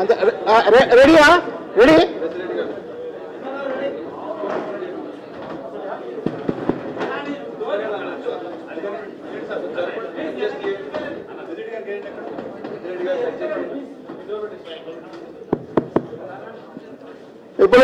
అంతే ఆ, రె- రెడీయా రెడీ ఇప్పుడు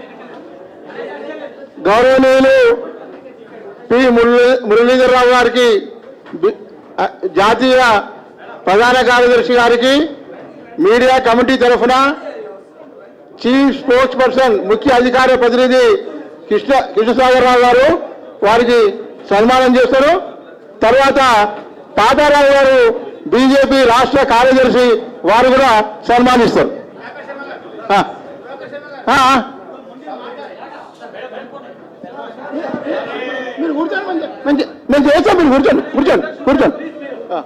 గౌరవనీయులు పి మురళీ మురళీధరరావు గారికి బి- ఆ, జాతీయ ప్రధాన కార్యదర్శి గారికి మీడియా కమిటీ తరఫున చీఫ్ స్పోర్ట్స్ పర్సన్ ముఖ్య అధికార ప్రతినిధి కృష్ణ కృష్ణసాగరరావు గారు వారికి సన్మానం చేస్తారు తర్వాత తాతారావు గారు బీజేపీ రాష్ట్ర కార్యదర్శి వారు కూడా సన్మానిస్తారు ఆ. ఆ, ఆ. మీరు కూర్చోండి మంచి మంచి నేను చేస్తాను మీరు కూర్చోండి కూర్చోండి కూర్చోండి ఆ.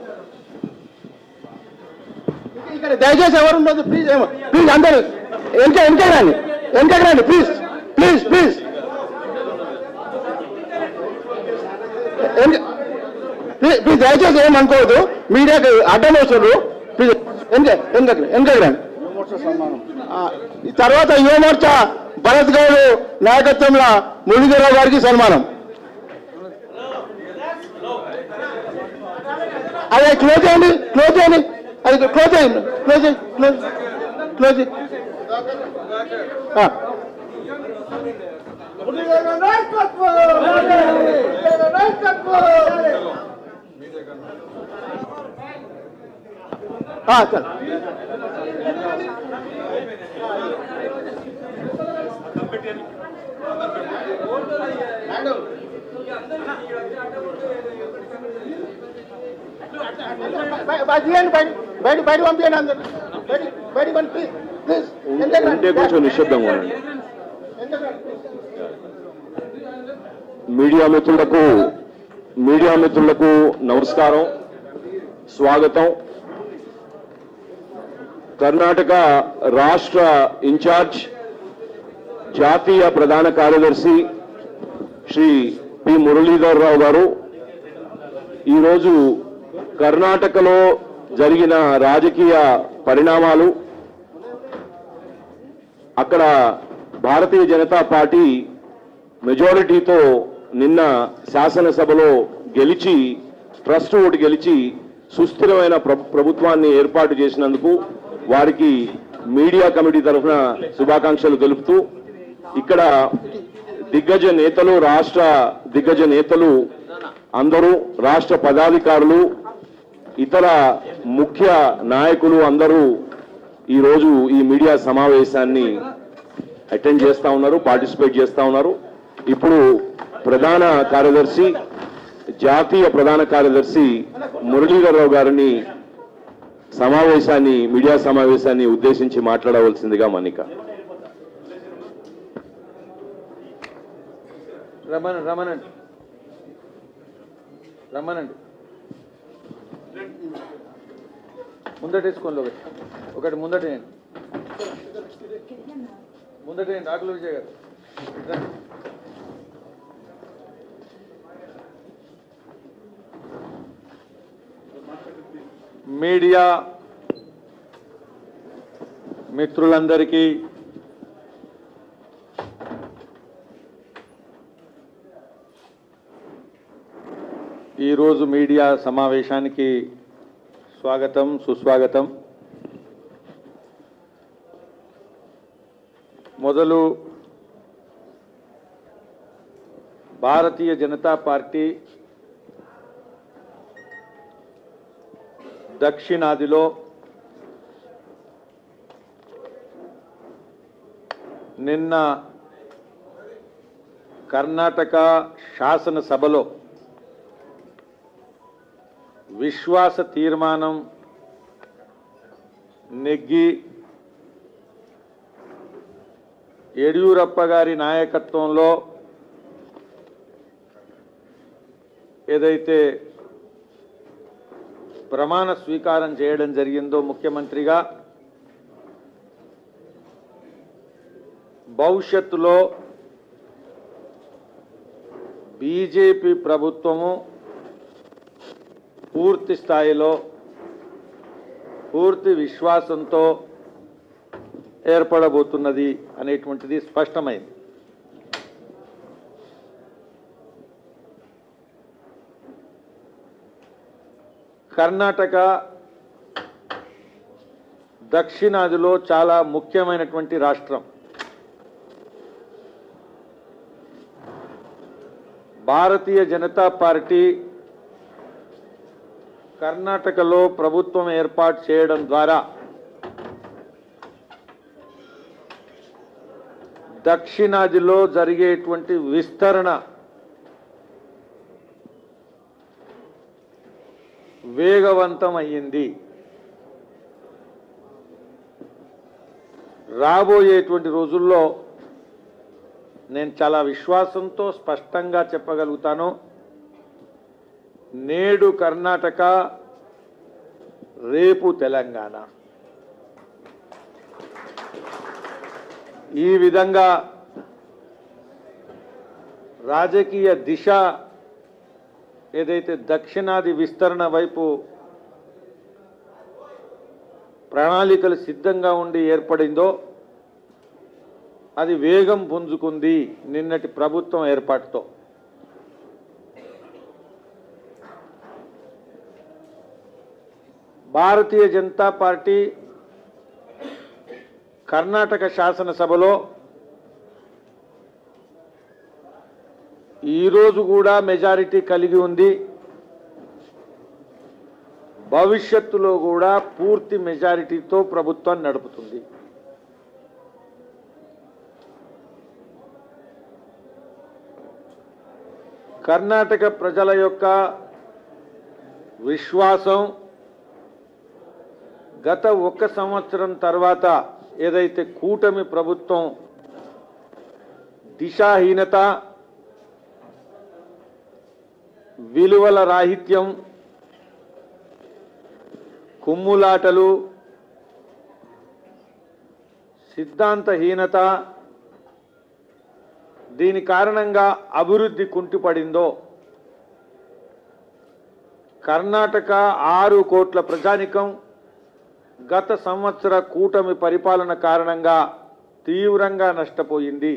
ఇక్కడ దయచేసి ఎవరు ఉండదు ప్లీజ్ ఏమో ప్లీజ్ అందరు వెనక వెనక రండి వెనక రండి please please please please please దయచేసి ఏమనుకోవద్దు మీడియాకి అడ్డం వస్తున్నారు ప్లీజ్ వెనక వెనక వెనక రండి ఆ, ఈ తర్వాత యువమోర్చా భరత్ గౌడ్ నాయకత్వంలో మురళీధరరావు గారికి సన్మానం అదే క్లోజ్ చేయండి క్లోజ్ చేయండి అది క్లోజ్ చేయండి క్లోజ్ చేయండి క్లోజ్ క్లోజ్ చేయండి. ఆ. ఆ, చల్. బయ- బయ- తీయండి బయట బయట బయట పంపించండి అందరు బయట బయట పంపి ప్లీజ్ ప్లీజ్ ఎందుకు ఉంటే కొంచెం నిశ్శబ్దంగా ఉండండి మీడియా మిత్రులకు మీడియా మిత్రులకు నమస్కారం స్వాగతం కర్ణాటక రాష్ట్ర ఇన్ఛార్జ్ జాతీయ ప్రధాన కార్యదర్శి శ్రీ పి మురళీధర్ రావు గారు ఈరోజు కర్ణాటకలో జరిగిన రాజకీయ పరిణామాలు అక్కడ భారతీయ జనతా పార్టీ మెజారిటీతో నిన్న శాసనసభలో గెలిచి ట్రస్ట్ ఓటు గెలిచి సుస్థిరమైన ప్ర- ప్రభుత్వాన్ని ఏర్పాటు చేసినందుకు వారికి మీడియా కమిటీ తరఫున శుభాకాంక్షలు తెలుపుతూ ఇక్కడ దిగ్గజ నేతలు రాష్ట్ర దిగ్గజ నేతలు అందరూ రాష్ట్ర పదాధికారులు ఇతర ముఖ్య నాయకులు అందరూ ఈరోజు ఈ మీడియా సమావేశాన్ని అటెండ్ చేస్తా ఉన్నారు పార్టిసిపేట్ చేస్తా ఉన్నారు ఇప్పుడు ప్రధాన కార్యదర్శి జాతీయ ప్రధాన కార్యదర్శి మురళీధరరావు గారిని సమావేశాన్ని మీడియా సమావేశాన్ని ఉద్దేశించి మాట్లాడవలసిందిగా మన్నిక రమ్మనండి రమ్మనండి రమ్మనండి ముందటేసుకోండి ఒకటి ఒకటి ముందటేయండి ముందటేయండి ఆకులు విజయ్ గారు రండి. మీడియా మిత్రులందరికీ ఈరోజు మీడియా సమావేశానికి స్వాగతం సుస్వాగతం మొదలు భారతీయ జనతా పార్టీ దక్షిణాదిలో నిన్న కర్ణాటక శాసనసభలో విశ్వాస తీర్మానం నెగ్గి యడియూరప్ప గారి నాయకత్వంలో ఏదైతే ప్రమాణ స్వీకారం చేయడం జరిగిందో ముఖ్యమంత్రిగా భవిష్యత్తులో బీజేపీ ప్రభుత్వము పూర్తి స్థాయిలో పూర్తి విశ్వాసంతో ఏర్పడబోతున్నది అనేటువంటిది స్పష్టమైంది కర్ణాటక దక్షిణాదిలో చాలా ముఖ్యమైనటువంటి రాష్ట్రం భారతీయ జనతా పార్టీ కర్ణాటకలో ప్రభుత్వం ఏర్పాటు చేయడం ద్వారా దక్షిణాదిలో జరిగేటువంటి విస్తరణ వేగవంతం అయ్యింది రాబోయేటువంటి రోజుల్లో నేను చాలా విశ్వాసంతో స్పష్టంగా చెప్పగలుగుతాను నేడు కర్ణాటక రేపు తెలంగాణ ఈ విధంగా రాజకీయ దిశ ఏదైతే దక్షిణాది విస్తరణ వైపు ప్రణాళికలు సిద్ధంగా ఉండి ఏర్పడిందో అది వేగం పుంజుకుంది నిన్నటి ప్రభుత్వం ఏర్పాటుతో భారతీయ జనతా పార్టీ కర్ణాటక శాసనసభలో ఈరోజు కూడా మెజారిటీ కలిగి ఉంది భవిష్యత్తులో కూడా పూర్తి మెజారిటీతో ప్రభుత్వాన్ని నడుపుతుంది కర్ణాటక ప్రజల యొక్క విశ్వాసం గత ఒక్క సంవత్సరం తర్వాత ఏదైతే కూటమి ప్రభుత్వం దిశాహీనత విలువల రాహిత్యం కుమ్ములాటలు సిద్ధాంతహీనత దీని కారణంగా అభివృద్ధి కుంటిపడిందో కర్ణాటక ఆరు కోట్ల ప్రజానికం గత సంవత్సర కూటమి పరిపాలన కారణంగా తీవ్రంగా నష్టపోయింది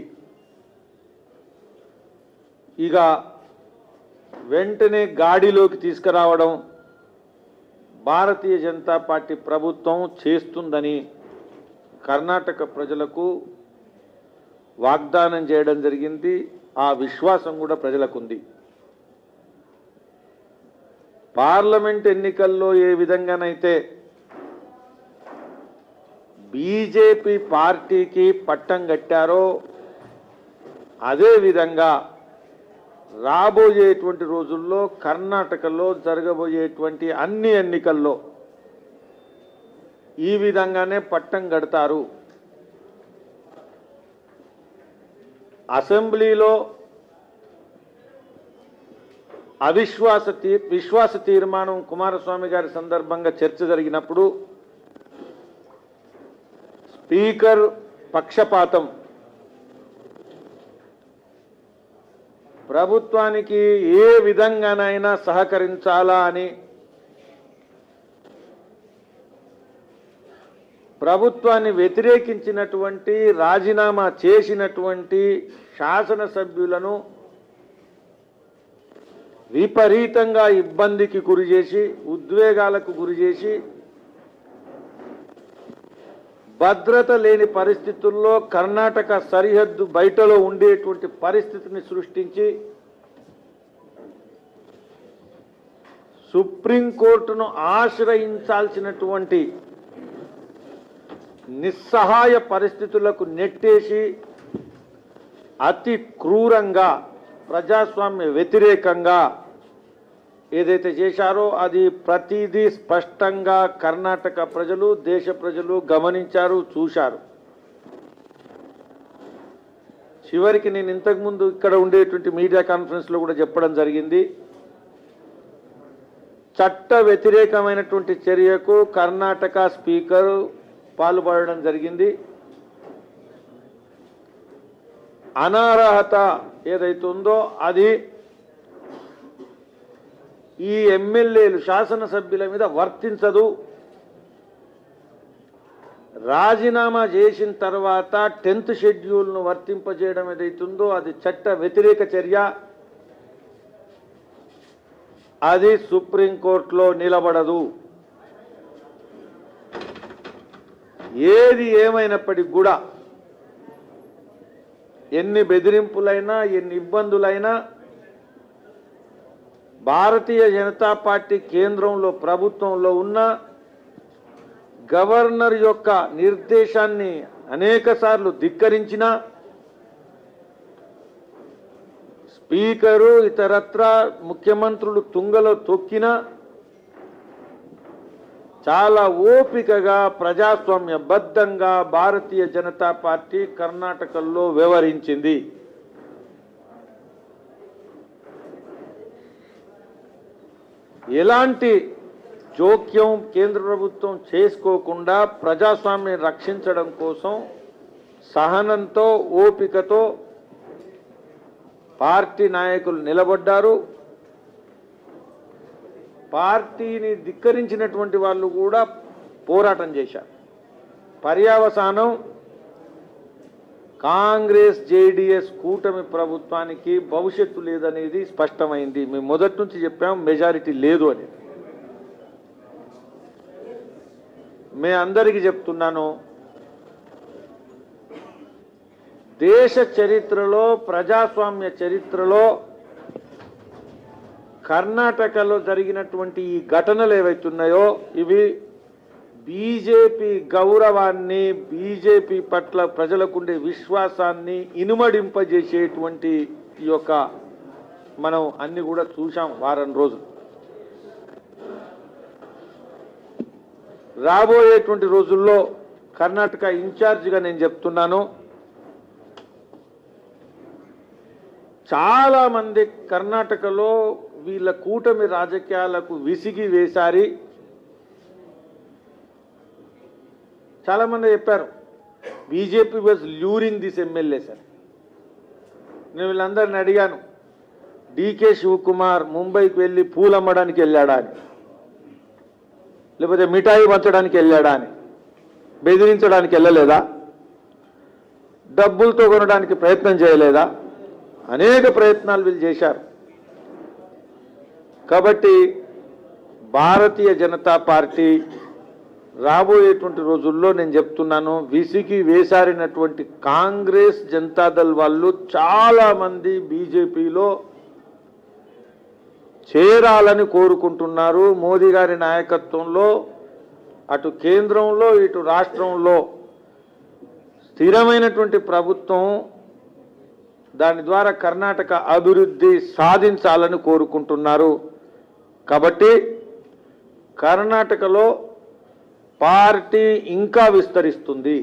ఇక వెంటనే గాడిలోకి తీసుకురావడం భారతీయ జనతా పార్టీ ప్రభుత్వం చేస్తుందని కర్ణాటక ప్రజలకు వాగ్దానం చేయడం జరిగింది ఆ విశ్వాసం కూడా ప్రజలకుంది పార్లమెంట్ ఎన్నికల్లో ఏ విధంగానైతే బీజేపీ పార్టీకి పట్టం కట్టారో అదే విధంగా రాబోయేటువంటి రోజుల్లో కర్ణాటకలో జరగబోయేటువంటి అన్ని ఎన్నికల్లో ఈ విధంగానే పట్టం కడతారు అసెంబ్లీలో అవిశ్వాస తీ విశ్వాస తీర్మానం కుమారస్వామి గారి సందర్భంగా చర్చ జరిగినప్పుడు స్పీకర్ పక్షపాతం ప్రభుత్వానికి ఏ విధంగానైనా సహకరించాలా అని ప్రభుత్వాన్ని వ్యతిరేకించినటువంటి రాజీనామా చేసినటువంటి శాసనసభ్యులను విపరీతంగా ఇబ్బందికి గురి చేసి ఉద్వేగాలకు గురి చేసి భద్రత లేని పరిస్థితుల్లో కర్ణాటక సరిహద్దు బయటలో ఉండేటువంటి పరిస్థితిని సృష్టించి సుప్రీంకోర్టును ఆశ్రయించాల్సినటువంటి నిస్సహాయ పరిస్థితులకు నెట్టేసి అతి క్రూరంగా ప్రజాస్వామ్య వ్యతిరేకంగా ఏదైతే చేశారో అది ప్రతిదీ స్పష్టంగా కర్ణాటక ప్రజలు దేశ ప్రజలు గమనించారు చూశారు చివరికి నేను ఇంతకుముందు ఇక్కడ ఉండేటువంటి మీడియా కాన్ఫరెన్స్లో కూడా చెప్పడం జరిగింది చట్ట వ్యతిరేకమైనటువంటి చర్యకు కర్ణాటక స్పీకర్ పాల్పడడం జరిగింది అనర్హత ఏదైతే ఉందో అది ఈ ఎమ్మెల్యేలు శాసనసభ్యుల మీద వర్తించదు రాజీనామా చేసిన తర్వాత టెన్త్ షెడ్యూల్ను వర్తింపజేయడం ఏదైతుందో అది చట్ట వ్యతిరేక చర్య అది సుప్రీంకోర్టులో నిలబడదు ఏది ఏమైనప్పటికీ కూడా ఎన్ని బెదిరింపులైనా ఎన్ని ఇబ్బందులైనా భారతీయ జనతా పార్టీ కేంద్రంలో ప్రభుత్వంలో ఉన్న గవర్నర్ యొక్క నిర్దేశాన్ని అనేక సార్లు ధిక్కరించిన స్పీకరు ఇతరత్ర ముఖ్యమంత్రులు తుంగలో తొక్కిన చాలా ఓపికగా ప్రజాస్వామ్యబద్ధంగా భారతీయ జనతా పార్టీ కర్ణాటకలో వ్యవహరించింది ఎలాంటి జోక్యం కేంద్ర ప్రభుత్వం చేసుకోకుండా ప్రజాస్వామ్యం రక్షించడం కోసం సహనంతో ఓపికతో పార్టీ నాయకులు నిలబడ్డారు పార్టీని ధిక్కరించినటువంటి వాళ్ళు కూడా పోరాటం చేశారు పర్యావసానం కాంగ్రెస్ జేడిఎస్ కూటమి ప్రభుత్వానికి భవిష్యత్తు లేదనేది స్పష్టమైంది మేము మొదటి నుంచి చెప్పాం మెజారిటీ లేదు అని మే అందరికీ చెప్తున్నాను దేశ చరిత్రలో ప్రజాస్వామ్య చరిత్రలో కర్ణాటకలో జరిగినటువంటి ఈ ఘటనలు ఏవైతున్నాయో ఇవి బీజేపీ గౌరవాన్ని బీజేపీ పట్ల ప్రజలకుండే విశ్వాసాన్ని ఇనుమడింపజేసేటువంటి ఈ యొక్క మనం అన్ని కూడా చూసాం వారం రోజులు రాబోయేటువంటి రోజుల్లో కర్ణాటక ఇన్ఛార్జిగా నేను చెప్తున్నాను చాలా మంది కర్ణాటకలో వీళ్ళ కూటమి రాజకీయాలకు విసిగి వేశారి చాలా మంది చెప్పారు BJP was luring this MLA sir నేను వీళ్ళందరిని అడిగాను డీకే శివకుమార్ ముంబైకి వెళ్ళి పూలు అమ్మడానికి వెళ్ళాడా అని లేకపోతే మిఠాయి పంచడానికి వెళ్ళాడా అని బెదిరించడానికి వెళ్ళలేదా డబ్బులతో కొనడానికి ప్రయత్నం చేయలేదా అనేక ప్రయత్నాలు వీళ్ళు చేశారు కాబట్టి భారతీయ జనతా పార్టీ రాబోయేటువంటి రోజుల్లో నేను చెప్తున్నాను విసిగి వేసారినటువంటి కాంగ్రెస్ జనతాదళ్ వాళ్ళు చాలా మంది బీజేపీలో చేరాలని కోరుకుంటున్నారు మోదీ గారి నాయకత్వంలో అటు కేంద్రంలో ఇటు రాష్ట్రంలో స్థిరమైనటువంటి ప్రభుత్వం దాని ద్వారా కర్ణాటక అభివృద్ధి సాధించాలని కోరుకుంటున్నారు కాబట్టి కర్ణాటకలో పార్టీ ఇంకా విస్తరిస్తుంది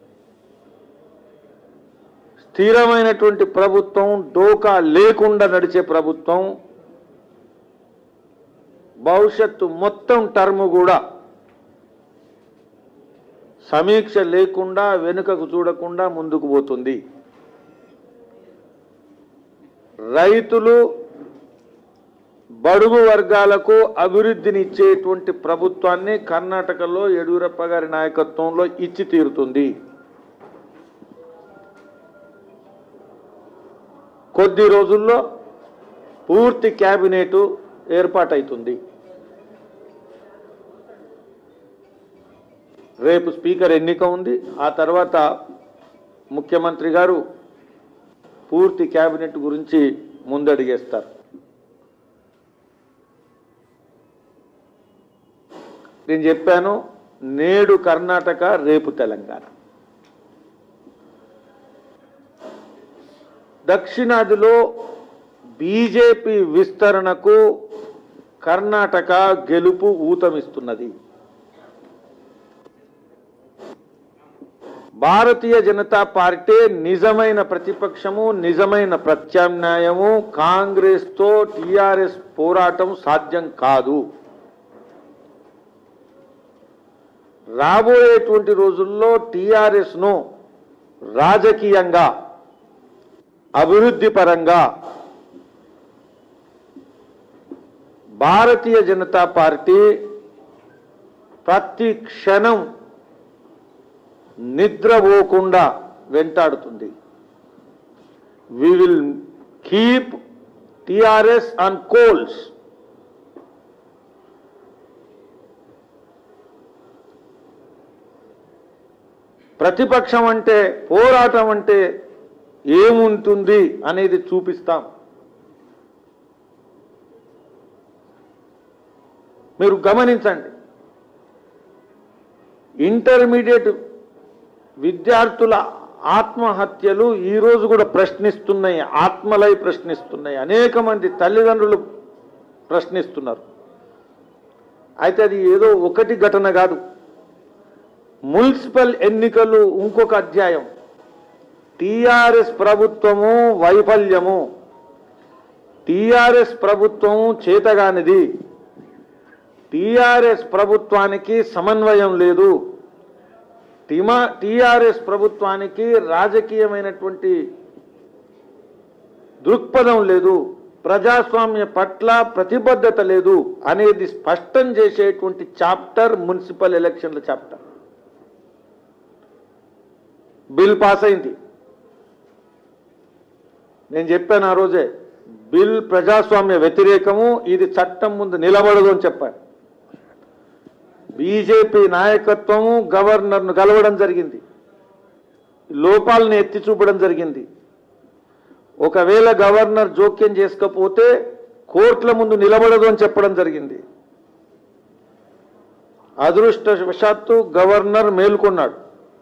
స్థిరమైనటువంటి ప్రభుత్వం డోకా లేకుండా నడిచే ప్రభుత్వం భవిష్యత్తు మొత్తం టర్మ్ కూడా సమీక్ష లేకుండా వెనుకకు చూడకుండా ముందుకు పోతుంది రైతులు బడుగు వర్గాలకు అభివృద్ధిని ఇచ్చేటువంటి ప్రభుత్వాన్ని కర్ణాటకలో యడ్యూరప్ప గారి నాయకత్వంలో ఇచ్చి తీరుతుంది కొద్ది రోజుల్లో పూర్తి క్యాబినెట్ ఏర్పాటవుతుంది రేపు స్పీకర్ ఎన్నిక ఉంది ఆ తర్వాత ముఖ్యమంత్రి గారు పూర్తి క్యాబినెట్ గురించి ముందడిగేస్తారు నేను చెప్పాను నేడు కర్ణాటక రేపు తెలంగాణ దక్షిణాదిలో బీజేపీ విస్తరణకు కర్ణాటక గెలుపు ఊతమిస్తున్నది భారతీయ జనతా పార్టీ నిజమైన ప్రతిపక్షము నిజమైన ప్రత్యామ్నాయము కాంగ్రెస్తో టిఆర్ఎస్ పోరాటం సాధ్యం కాదు రాబోయేటువంటి రోజుల్లో టిఆర్ఎస్ ను రాజకీయంగా అభివృద్ధి పరంగా భారతీయ జనతా పార్టీ ప్రతి క్షణం నిద్రపోకుండా వెంటాడుతుంది we will keep TRS on coals ప్రతిపక్షం అంటే పోరాటం అంటే ఏముంటుంది అనేది చూపిస్తాం మీరు గమనించండి ఇంటర్మీడియట్ విద్యార్థుల ఆత్మహత్యలు ఈరోజు కూడా ప్రశ్నిస్తున్నాయి ఆత్మలై ప్రశ్నిస్తున్నాయి అనేక మంది తల్లిదండ్రులు ప్రశ్నిస్తున్నారు అయితే అది ఏదో ఒకటి ఘటన కాదు మున్సిపల్ ఎన్నికలు ఇంకొక అధ్యాయం టిఆర్ఎస్ ప్రభుత్వము వైఫల్యము టిఆర్ఎస్ ప్రభుత్వము చేతగానిది టిఆర్ఎస్ ప్రభుత్వానికి సమన్వయం లేదు టిమా టిఆర్ఎస్ ప్రభుత్వానికి రాజకీయమైనటువంటి దృక్పథం లేదు ప్రజాస్వామ్య పట్ల ప్రతిబద్ధత లేదు అనేది స్పష్టం చేసేటువంటి చాప్టర్ మున్సిపల్ ఎలక్షన్ల చాప్టర్ బిల్ పాస్ అయింది నేను చెప్పాను ఆ రోజే బిల్ ప్రజాస్వామ్య వ్యతిరేకము ఇది చట్టం ముందు నిలబడదు అని చెప్పాను బీజేపీ నాయకత్వము గవర్నర్ను కలవడం జరిగింది లోపాలను ఎత్తి చూపడం జరిగింది ఒకవేళ గవర్నర్ జోక్యం చేసుకోకపోతే కోర్టుల ముందు నిలబడదు అని చెప్పడం జరిగింది అదృష్టవశాత్తు గవర్నర్ మేల్కొన్నాడు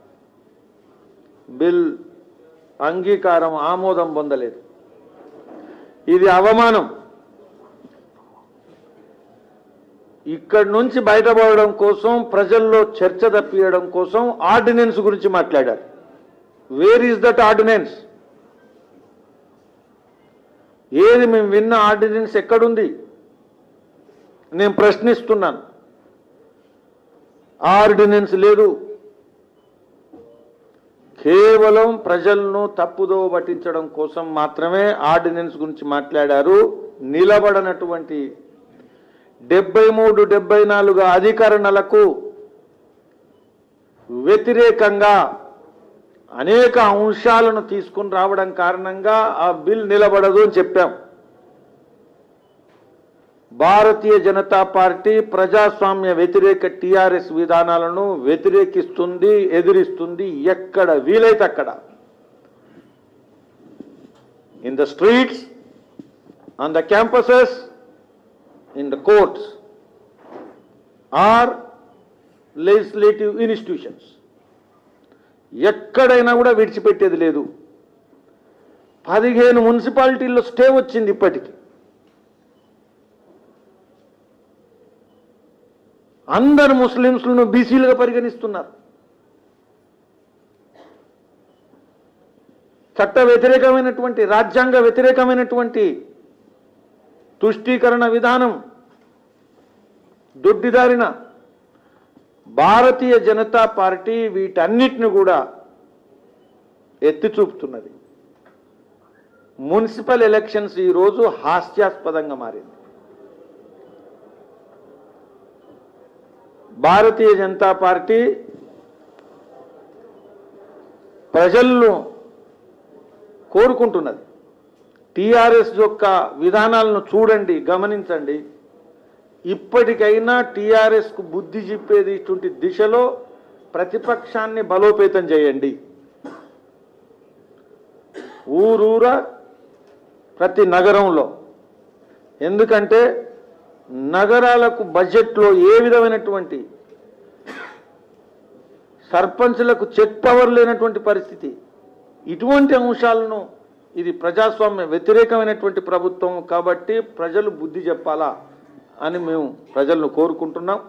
బిల్ అంగీకారం ఆమోదం పొందలేదు ఇది అవమానం ఇక్కడి నుంచి బయటపడడం కోసం ప్రజల్లో చర్చ తప్పియడం కోసం ఆర్డినెన్స్ గురించి మాట్లాడారు వేర్ ఈజ్ దట్ ఆర్డినెన్స్ ఏది మేము విన్న ఆర్డినెన్స్ ఎక్కడుంది నేను ప్రశ్నిస్తున్నాను ఆర్డినెన్స్ లేదు కేవలం ప్రజలను తప్పుదో పట్టించడం కోసం మాత్రమే ఆర్డినెన్స్ గురించి మాట్లాడారు నిలబడనటువంటి డెబ్బై మూడు డెబ్బై నాలుగు అధికరణలకు వ్యతిరేకంగా అనేక అంశాలను తీసుకుని రావడం కారణంగా ఆ బిల్ నిలబడదు అని చెప్పాం భారతీయ జనతా పార్టీ ప్రజాస్వామ్య వ్యతిరేక టిఆర్ఎస్ విధానాలను వ్యతిరేకిస్తుంది ఎదిరిస్తుంది ఎక్కడ వీలైతే అక్కడ in the streets on the campuses in the courts or legislative institutions ఎక్కడైనా కూడా విడిచిపెట్టేది లేదు పదిహేను మున్సిపాలిటీల్లో స్టే వచ్చింది ఇప్పటికి అందరు ముస్లింస్లను బీసీలుగా పరిగణిస్తున్నారు చట్ట వ్యతిరేకమైనటువంటి రాజ్యాంగ వ్యతిరేకమైనటువంటి తుష్టీకరణ విధానం దొడ్డిదారిన భారతీయ జనతా పార్టీ వీటన్నిటిని కూడా ఎత్తి చూపుతున్నది మున్సిపల్ ఎలక్షన్స్ ఈరోజు హాస్యాస్పదంగా మారింది భారతీయ జనతా పార్టీ ప్రజలను కోరుకుంటున్నది టిఆర్ఎస్ యొక్క విధానాలను చూడండి గమనించండి ఇప్పటికైనా టీఆర్ఎస్కు బుద్ధి చెప్పేది ఇటువంటి దిశలో ప్రతిపక్షాన్ని బలోపేతం చేయండి ఊరూరా ప్రతి నగరంలో ఎందుకంటే నగరాలకు బడ్జెట్లో ఏ విధమైనటువంటి సర్పంచ్లకు చెక్ పవర్ లేనటువంటి పరిస్థితి ఇటువంటి అంశాలను ఇది ప్రజాస్వామ్య వ్యతిరేకమైనటువంటి ప్రభుత్వం కాబట్టి ప్రజలు బుద్ధి చెప్పాలా అని మేము ప్రజలను కోరుకుంటున్నాం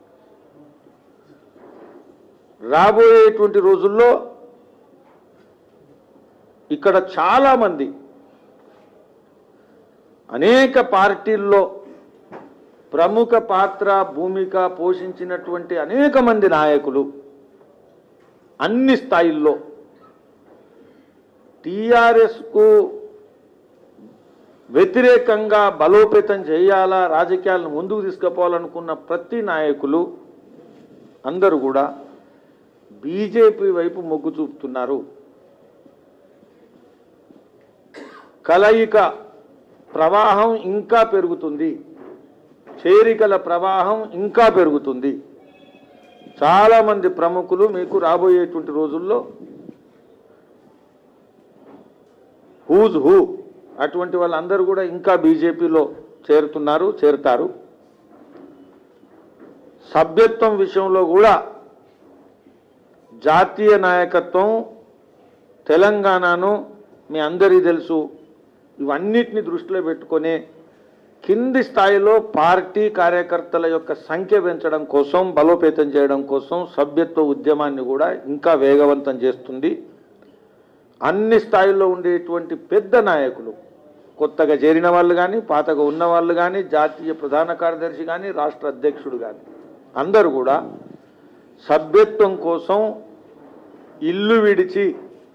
రాబోయేటువంటి రోజుల్లో ఇక్కడ చాలామంది అనేక పార్టీల్లో ప్రముఖ పాత్ర భూమిక పోషించినటువంటి అనేక మంది నాయకులు అన్ని స్థాయిల్లో టీఆర్ఎస్కు వ్యతిరేకంగా బలోపేతం చేయాలా రాజకీయాలను ముందుకు తీసుకుపోవాలనుకున్న ప్రతి నాయకులు అందరూ కూడా బీజేపీ వైపు మొగ్గు చూపుతున్నారు కలయిక ప్రవాహం ఇంకా పెరుగుతుంది చేరికల ప్రవాహం ఇంకా పెరుగుతుంది చాలామంది ప్రముఖులు మీకు రాబోయేటువంటి రోజుల్లో హూజ్ హూ అటువంటి వాళ్ళందరూ కూడా ఇంకా బీజేపీలో చేరుతున్నారు చేరుతారు సభ్యత్వం విషయంలో కూడా జాతీయ నాయకత్వం తెలంగాణను మీ అందరికీ తెలుసు ఇవన్నిటిని దృష్టిలో పెట్టుకొని కింది స్థాయిలో పార్టీ కార్యకర్తల యొక్క సంఖ్య పెంచడం కోసం బలోపేతం చేయడం కోసం సభ్యత్వ ఉద్యమాన్ని కూడా ఇంకా వేగవంతం చేస్తుంది అన్ని స్థాయిల్లో ఉండేటువంటి పెద్ద నాయకులు కొత్తగా చేరిన వాళ్ళు కానీ పాతగా ఉన్న వాళ్ళు కానీ జాతీయ ప్రధాన కార్యదర్శి కానీ రాష్ట్ర అధ్యక్షుడు కానీ అందరూ కూడా సభ్యత్వం కోసం ఇల్లు విడిచి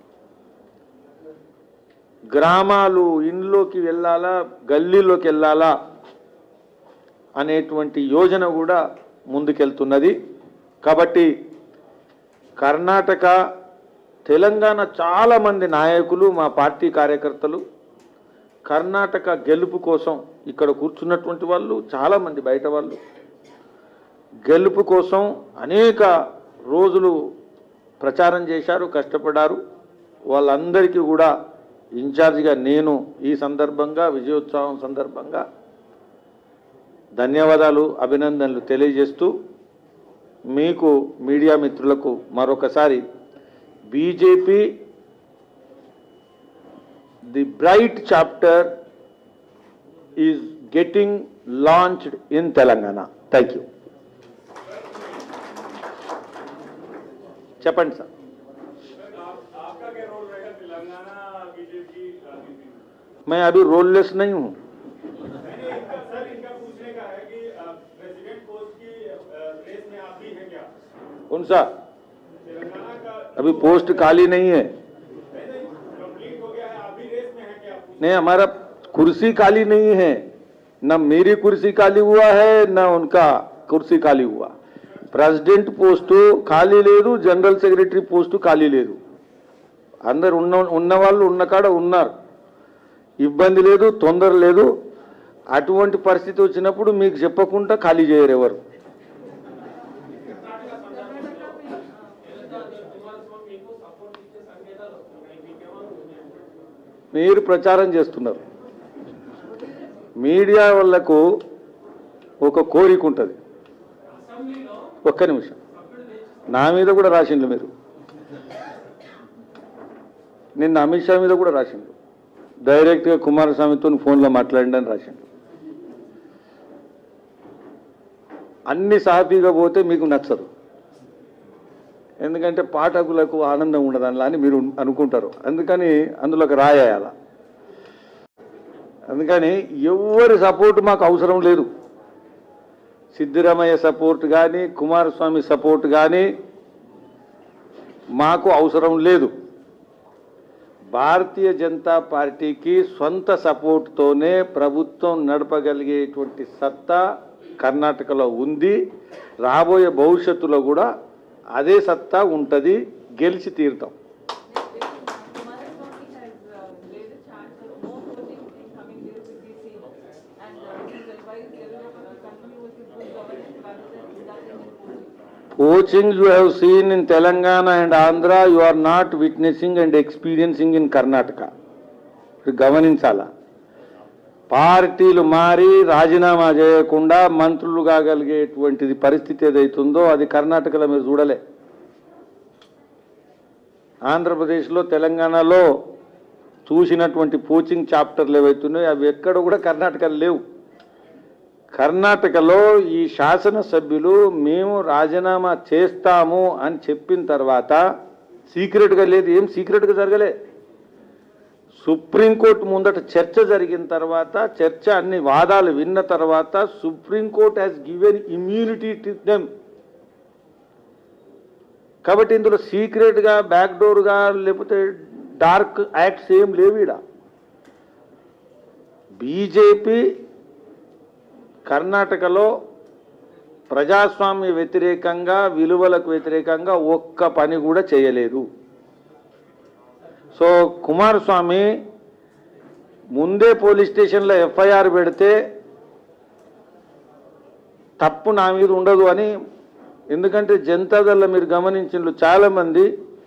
గ్రామాలు ఇంట్లోకి వెళ్ళాలా గల్లీలోకి వెళ్ళాలా అనేటువంటి యోజన కూడా ముందుకెళ్తున్నది కాబట్టి కర్ణాటక తెలంగాణ చాలామంది నాయకులు మా పార్టీ కార్యకర్తలు కర్ణాటక గెలుపు కోసం ఇక్కడ కూర్చున్నటువంటి వాళ్ళు చాలామంది బయట వాళ్ళు గెలుపు కోసం అనేక రోజులు ప్రచారం చేశారు కష్టపడ్డారు వాళ్ళందరికీ కూడా ఇన్ఛార్జిగా నేను ఈ సందర్భంగా విజయోత్సవం సందర్భంగా ధన్యవాదాలు అభినందనలు తెలియజేస్తూ మీకు మీడియా మిత్రులకు మరొకసారి BJP the bright chapter is getting launched in Telangana thank you చెప్పండి సార్ आपका क्या रोल रहेगा तेलंगाना बीजेपी राजनीति में मैं अभी रोललेस नहीं हूँ मैंने इनका सर इनका पूछने का है कि प्रेसिडेंट पोस्ट की रेस में आप भी हैं क्या कौन सा तेलंगाना का अभी पोस्ट खाली नहीं है कंप्लीट हो गया है आप भी रेस में हैं क्या नहीं हमारा कुर्सी खाली नहीं है न मेरी कुर्सी खाली हुआ है न उनका कुर्सी खाली हुआ ప్రెసిడెంట్ పోస్టు ఖాళీ లేదు జనరల్ సెక్రటరీ పోస్టు ఖాళీ లేదు అందరు ఉన్న ఉన్నవాళ్ళు ఉన్న కాడ ఉన్నారు ఇబ్బంది లేదు తొందర లేదు అటువంటి పరిస్థితి వచ్చినప్పుడు మీకు చెప్పకుండా ఖాళీ చేయరు ఎవరు మీరు ప్రచారం చేస్తున్నారు మీడియా వాళ్ళకు ఒక కోరిక ఉంటుంది ఒక్క నిమిషం నా మీద కూడా రాసిండ్రు మీరు నిన్న అమిత్ షా మీద కూడా రాసిండు డైరెక్ట్గా కుమారస్వామితో ఫోన్లో మాట్లాడండి అని రాసిండు అన్ని సాఫీగా పోతే మీకు నచ్చదు ఎందుకంటే పాఠకులకు ఆనందం ఉండదు అందులో అని మీరు అనుకుంటారు అందుకని అందులోకి రాయాల అందుకని ఎవరి సపోర్ట్ మాకు అవసరం లేదు సిద్ధిరామయ్య సపోర్ట్ కానీ కుమారస్వామి సపోర్ట్ కానీ మాకు అవసరం లేదు భారతీయ జనతా పార్టీకి సొంత సపోర్ట్తోనే ప్రభుత్వం నడపగలిగేటువంటి సత్తా కర్ణాటకలో ఉంది రాబోయే భవిష్యత్తులో కూడా అదే సత్తా ఉంటుంది గెలిచి తీరుతాం Kumaraswamy has uh, laid a chance of more voting in coming days with DC and uh, he's advised everyone to continue with his good governance rather than indulging in voting. Poaching you have seen in Telangana and Andhra, you are not witnessing and experiencing in Karnataka. మీరు గమనించాలా పార్టీలు మారి రాజీనామా చేయకుండా మంత్రులు కాగలిగేటువంటిది పరిస్థితి ఏదైతుందో అది కర్ణాటకలో మీరు చూడలే ఆంధ్రప్రదేశ్లో తెలంగాణలో చూసినటువంటి కోచింగ్ చాప్టర్లు ఏవైతున్నాయో అవి ఎక్కడ కూడా కర్ణాటకలో లేవు కర్ణాటకలో ఈ శాసనసభ్యులు మేము రాజీనామా చేస్తాము అని చెప్పిన తర్వాత సీక్రెట్గా లేదు ఏం సీక్రెట్గా జరగలే సుప్రీంకోర్టు ముందట చర్చ జరిగిన తర్వాత చర్చ అన్ని వాదాలు విన్న తర్వాత Supreme Court has given immunity to them కాబట్టి ఇందులో సీక్రెట్గా బ్యాక్డోర్గా లేకపోతే డార్క్ యాక్ట్స్ ఏం లేవు ఈడ బీజేపీ కర్ణాటకలో ప్రజాస్వామ్య వ్యతిరేకంగా విలువలకు వ్యతిరేకంగా ఒక్క పని కూడా చేయలేదు సో కుమారస్వామి ముందే పోలీస్ స్టేషన్లో ఎఫ్ఐఆర్ పెడితే తప్పు నా మీద ఉండదు అని ఎందుకంటే జనతాదళ మీరు గమనించిన చాలామంది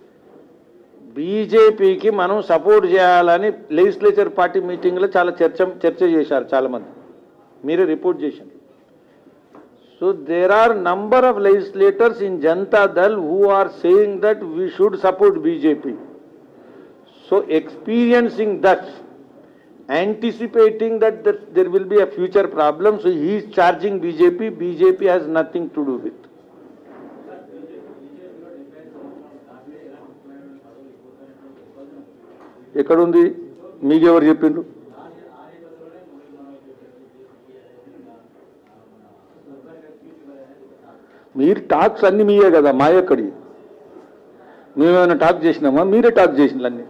బీజేపీకి మనం సపోర్ట్ చేయాలని లెజిస్లేచర్ పార్టీ మీటింగ్లో చాలా చర్చ చర్చ చేశారు చాలామంది మీరే రిపోర్ట్ చేశారు so there are number of legislators in Janata Dal who are saying that we should support BJP so experiencing that anticipating that there, there will be a future problem, so he is charging BJP, BJP has nothing to do with. ఎక్కడుంది మీకెవరు చెప్పిండ్రు మీరు talks అన్ని మీయే కదా మా ఎక్కడి మేమేమైనా talk చేసినామా మీరే టాక్ చేసినారు అన్ని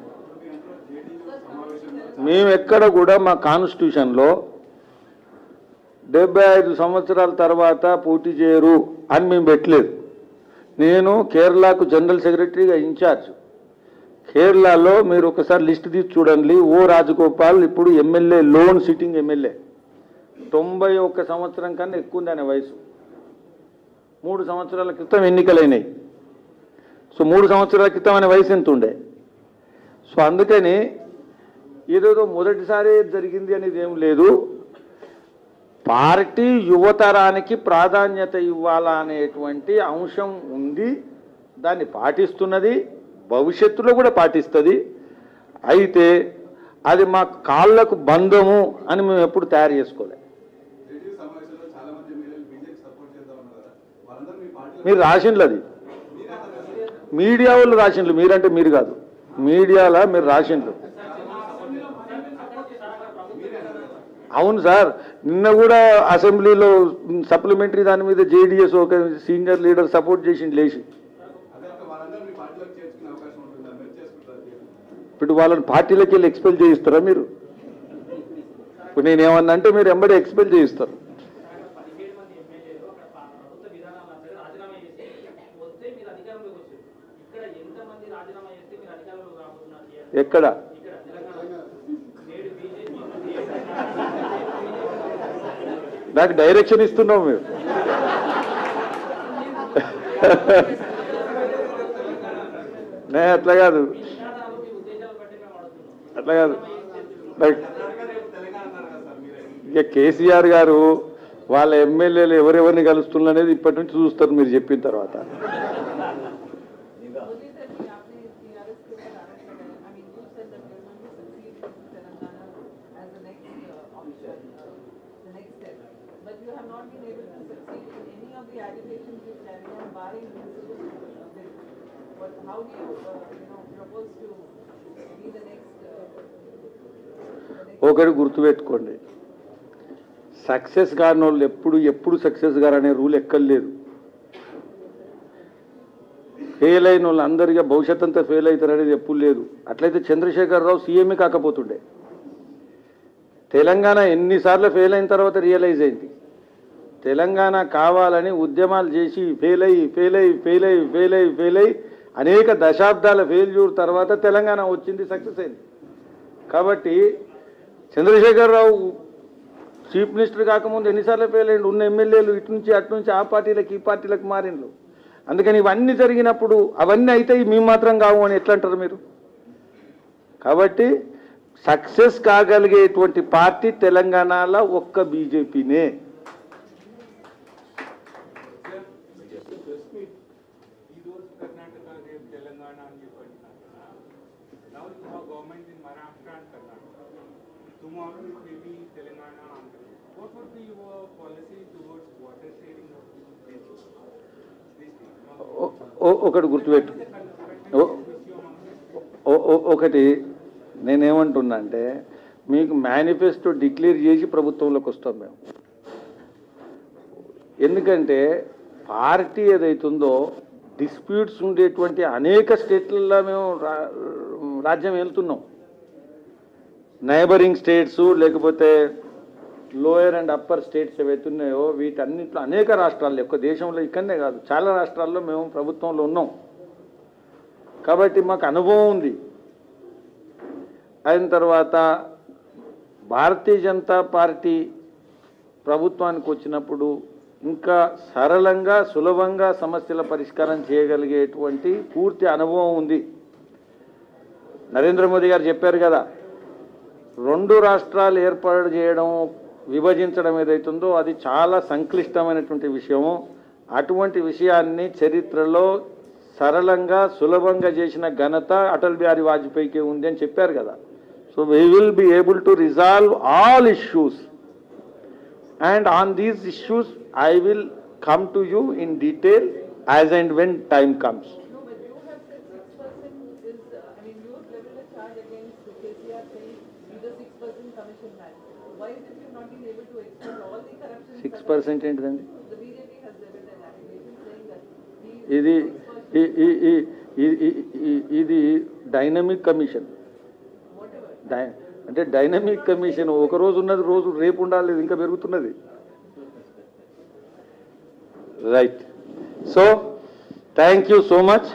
మేము ఎక్కడ కూడా మా కాన్స్టిట్యూషన్లో డెబ్బై ఐదు సంవత్సరాల తర్వాత పోటీ చేయరు అని మేము పెట్టలేదు నేను కేరళకు జనరల్ సెక్రటరీగా ఇన్ఛార్జ్ కేరళలో మీరు ఒకసారి లిస్ట్ తీసి చూడండి ఓ రాజగోపాల్ ఇప్పుడు ఎమ్మెల్యే లోన్ సిట్టింగ్ ఎమ్మెల్యే తొంభై ఒక్క సంవత్సరం కన్నా ఎక్కువ ఉంది ఆయన వయసు మూడు సంవత్సరాల క్రితం ఎన్నికలైనాయి సో మూడు సంవత్సరాల క్రితం ఆయన వయసు ఎంత ఉండే సో అందుకని ఏదేదో మొదటిసారి జరిగింది అనేది ఏం లేదు పార్టీ యువతరానికి ప్రాధాన్యత ఇవ్వాలా అనేటువంటి అంశం ఉంది దాన్ని పాటిస్తున్నది భవిష్యత్తులో కూడా పాటిస్తుంది అయితే అది మా కాళ్ళకు బంధము అని మేము ఎప్పుడు తయారు చేసుకోలే జేడీ సమావేశంలో చాలా మంది ఎమ్మెల్యేలు బీజేపీ సపోర్ట్ చేద్దాం ఉన్నారు కదా వాళ్ళందరూ మీ పార్టీలో మీరు రాసిండ్లు అది మీడియా వాళ్ళు రాసిండ్లు మీరంటే మీరు కాదు మీడియాలో మీరు రాసిండ్లు అవును సార్ నిన్న కూడా అసెంబ్లీలో సప్లిమెంటరీ దాని మీద జేడీఎస్ ఒక సీనియర్ లీడర్ సపోర్ట్ చేసిండు లేచి అదే ఒక వాళ్ళందరూ మీ పార్టీలోకి చేర్చుకునే అవకాశం ఉంటుందా మీరు చేసుకుంటారు ఇప్పుడు వాళ్ళని పార్టీలోకి వెళ్ళి ఎక్స్పెల్ చేయిస్తారా మీరు ఇప్పుడు నేను ఏమన్నా అంటే మీరు ఎంబడి ఎక్స్పెల్ చేయిస్తారు పదిహేడు మంది ఎమ్మెల్యేలు అక్కడ పా- ప్రభుత్వ విధానాలు నచ్చలేదు రాజీనామా చేసి వస్తే మీరు అధికారంలోకి వచ్చారు ఇక్కడ ఎంతమంది రాజీనామా చేస్తే మీరు అధికారంలోకి రాబోతున్నారు చేయాలి. ఎక్కడ ఇక్కడ తెలంగాణ నేడు బీజేపీ నాకు డైరెక్షన్ ఇస్తున్నాం మేము నే అట్లా కాదు నినాదాలు మీ ఉద్దేశాలు బట్టి మేము అడుగుతున్నాం అట్లా కాదు లైక్ తెలంగాణ అన్నారు కదా సార్ మీరే ఇక కేసీఆర్ గారు వాళ్ళ ఎమ్మెల్యేలు ఎవరెవరిని కలుస్తున్నారు అనేది ఇప్పటి నుంచి చూస్తారు మీరు చెప్పిన తర్వాత मोदी said कि आपने TRS के ऊपर आरोप लगाया. I mean, you said that you're going to succeed in Telangana as the next uh, option, uh, the next step. But you have not been able to succeed in any of the agitations you carry on barring this uh, bill. But how do you, uh, you know, propose to be the next, uh, the next ఒకటి గుర్తుపెట్టుకోండి success కాని వాళ్ళు ఎప్పుడు ఎప్పుడు success గారనే rule ఎక్కర్లేదు fail అయిన వాళ్ళు అందరికీ భవిష్యత్ అంతా ఫెయిల్ అవుతారు అనేది ఎప్పుడు లేదు అట్లయితే చంద్రశేఖరరావు సీఎంఏ కాకపోతుండే తెలంగాణ ఎన్నిసార్లు ఫెయిల్ అయిన తర్వాత రియలైజ్ అయింది తెలంగాణ కావాలని ఉద్యమాలు చేసి ఫెయిల్ అయ్యి ఫెయిల్ అయ్యి ఫెయిల్ అయ్యి ఫెయిల్ అయ్యి ఫెయిల్ అయ్యి అనేక దశాబ్దాల ఫెయిల్యూర్ తర్వాత తెలంగాణ వచ్చింది సక్సెస్ అయింది కాబట్టి చంద్రశేఖరరావు చీఫ్ మినిస్టర్ కాకముందు ఎన్నిసార్లు ఫెయిల్ అయ్యిండు ఉన్న ఎమ్మెల్యేలు ఇటు నుంచి అటు నుంచి ఆ పార్టీలకు ఈ పార్టీలకు మారిండ్రు అందుకని ఇవన్నీ జరిగినప్పుడు అవన్నీ అయితే మేము మాత్రం కావు అని ఎట్లా అంటారు మీరు కాబట్టి సక్సెస్ కాగలిగేటువంటి పార్టీ తెలంగాణలో ఒక్క బీజేపీనే ఈ రోజు కర్ణాటక రేపు తెలంగాణ అని చెప్పి అంటున్నారు కదా now you have government in Maharashtra and Karnataka tomorrow it may be Telangana Andhra what would be your policy towards water sharing ఓ- ఓ- ఒకటి గుర్తుపెట్టు ఓ- ఓ- ఓ- ఒకటి నేనేమంటున్నా అంటే మీకు మేనిఫెస్టో డిక్లేర్ చేసి ప్రభుత్వంలోకి వస్తాం మేము ఎందుకంటే పార్టీ ఏదైతుందో డిస్ప్యూట్స్ ఉండేటువంటి అనేక స్టేట్లలో మేము రా- రాజ్యం వెళ్తున్నాం నైబరింగ్ స్టేట్స్ లేకపోతే లోయర్ అండ్ అప్పర్ స్టేట్స్ ఏవైతే ఉన్నాయో వీటన్నింటిలో అనేక రాష్ట్రాల్లో ఒక్క దేశంలో ఇక్కడనే కాదు చాలా రాష్ట్రాల్లో మేము ప్రభుత్వంలో ఉన్నాం కాబట్టి మాకు అనుభవం ఉంది అయిన తర్వాత భారతీయ జనతా పార్టీ ప్రభుత్వానికి వచ్చినప్పుడు ఇంకా సరళంగా సులభంగా సమస్యల పరిష్కారం చేయగలిగేటువంటి పూర్తి అనుభవం ఉంది నరేంద్ర మోదీ గారు చెప్పారు కదా రెండు రాష్ట్రాలు ఏర్పాటు చేయడం విభజించడం ఏదైతుందో అది చాలా సంక్లిష్టమైనటువంటి విషయము అటువంటి విషయాన్ని చరిత్రలో సరళంగా సులభంగా చేసిన ఘనత అటల్ బిహారీ వాజ్పేయికి ఉంది అని చెప్పారు కదా so we will be able to resolve all issues and on these issues I will come to you in detail as and when time comes No, but you have said six percent is, uh, I mean, you have leveled a charge against KCR saying he's a six percent commission man. Why is it you've not been able to expose all the corruption? Six percent ఏంటిదండి The BJP has leveled an allegation saying that he is ఇది six percent, ఈ- ఈ- ఈ- ఈ- ఈ- ఈ- ఇది dynamic commission whatever. డై అంటే డైనమిక్ కమిషన్ ఒక రోజు ఉన్నది రోజు రేపు ఉండాలి ఇది ఇంకా పెరుగుతున్నది right so thank you so much